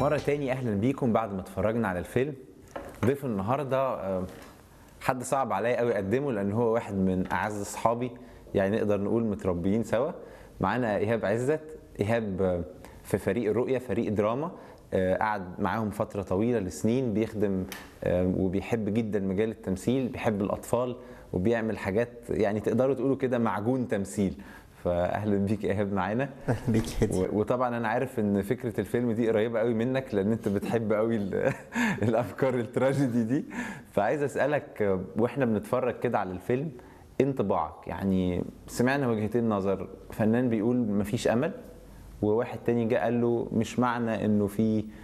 مرة تاني أهلا بيكم بعد ما اتفرجنا على الفيلم ضيف النهاردة آه، حد صعب عليا قوي أقدمه لأن هو واحد من أعز أصحابي يعني نقدر نقول متربيين سوا معانا إيهاب عزت إيهاب آه، في فريق الرؤية فريق دراما آه، قعد معاهم فترة طويلة لسنين بيخدم آه، وبيحب جدا مجال التمثيل بيحب الأطفال وبيعمل حاجات يعني تقدروا تقولوا كده معجون تمثيل فأهلا بيك إيهاب معانا بيك هدي و- وطبعا انا عارف ان فكره الفيلم دي قريبه قوي منك لان انت بتحب قوي ال- الافكار التراجيدي دي فعايز اسالك آه، واحنا بنتفرج كده على الفيلم إيه انطباعك يعني سمعنا وجهتين نظر فنان بيقول مفيش امل وواحد تاني جه قال له مش معنى انه في